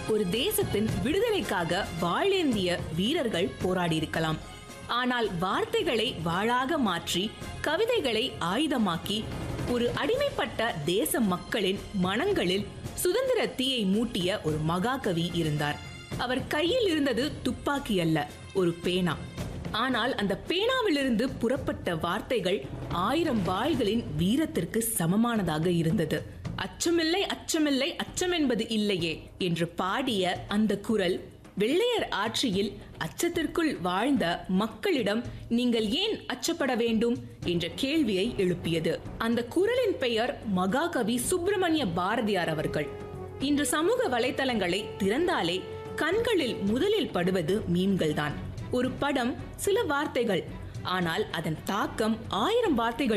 ஒரு தேசத்தின் விடுதலைக்காக வாழேந்திய வீரர்கள் போராடியிருக்கலாம் ஆனால் வார்த்தைகளை வாளாக மாற்றி கவிதைகளை ஆயுதமாக்கி ஒரு அடிமைப்பட்ட தேச மக்களின் மனங்களில் சுதந்திர தீயை மூட்டிய ஒரு மகாகவி இருந்தார் அவர் கையில் இருந்தது துப்பாக்கி அல்ல ஒரு பேனா ஆனால் அந்த பேனாவிலிருந்து புறப்பட்ட வார்த்தைகள் ஆயிரம் வாள்களின் வீரத்திற்கு சமமானதாக இருந்தது அச்சமில்லை அச்சமில்லை அச்சம் என்பது இல்லையே என்று பாடிய அந்த குரல் வெள்ளையர் ஆட்சியில் அச்சத்திற்குள் வாழ்ந்த மக்களிடம் நீங்கள் ஏன் அச்சப்பட வேண்டும் என்ற கேள்வியை எழுப்பியது அந்த குரலின் பெயர் மகாகவி சுப்பிரமணிய பாரதியார் அவர்கள் இன்று சமூக வலைத்தளங்களை திறந்தாலே கண்களில் முதலில் படுவது மீன்கள் தான் ஒரு படம் சில வார்த்தைகள் ஆனால் அதன் தாக்கம் ஆயிரம் வார்த்தைகள்